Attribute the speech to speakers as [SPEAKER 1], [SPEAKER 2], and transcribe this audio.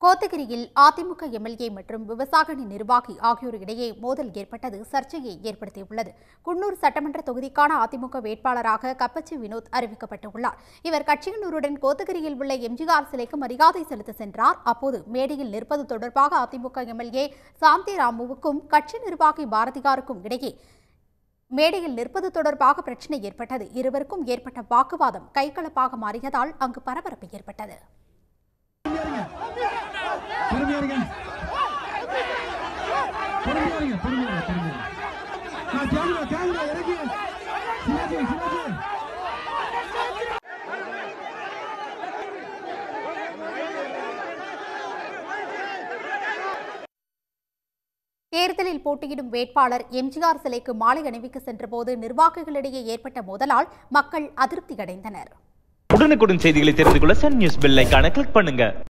[SPEAKER 1] கோத்தகிரியில் அதிமுக எம்எல்ஏ மற்றும் விவசாயினி நிர்வாகி ஆகியோர் இடையே மோதல் ஏற்பட்டது சர்ச்சையை ஏற்படுத்தியுள்ளது குன்னூர் சட்டமன்ற தொகுதிக்கான அதிமுக வேட்பாளராக கப்பச்சி வினோத் அறிவிக்கப்பட்டுள்ளார் இவர் கட்சியினருடன் கோத்தகிரியில் உள்ள எம்ஜிஆர் சிலைக்கு மரியாதை செலுத்த சென்றார் அப்போது மேடையில் நிற்பது தொடர்பாக அதிமுக எம்எல்ஏ சாந்தி ராமுவுக்கும் கட்சி நிர்வாகி பாரதியாருக்கும் இடையே மேடையில் நிற்பது தொடர்பாக பிரச்சனை ஏற்பட்டது இருவருக்கும் ஏற்பட்ட வாக்குவாதம் கைகலப்பாக மாறியதால் அங்கு பரபரப்பு ஏற்பட்டது
[SPEAKER 2] பொறுமையா இருங்க பொறுமையா இருங்க பொறுமையா இருங்க பொறுமையா இருங்க நான் கேமரா கேமரா இறங்கி சிவாஜி சிவாஜி
[SPEAKER 1] தேர்தலில் போட்டியிடும் வேட்பாளர் எம்ஜிஆர் சிலைக்கு மாலை அணிவிக்க சென்றபோது நிர்வாகிகளிடையே ஏற்பட்ட மோதலால் மக்கள் அதிருப்தியடைந்தனர்
[SPEAKER 3] உடனுக்குடன் செய்திகளை தெரிந்து கொள்ள சன் நியூஸ் பெல் ஐகானை கிளிக் பண்ணுங்க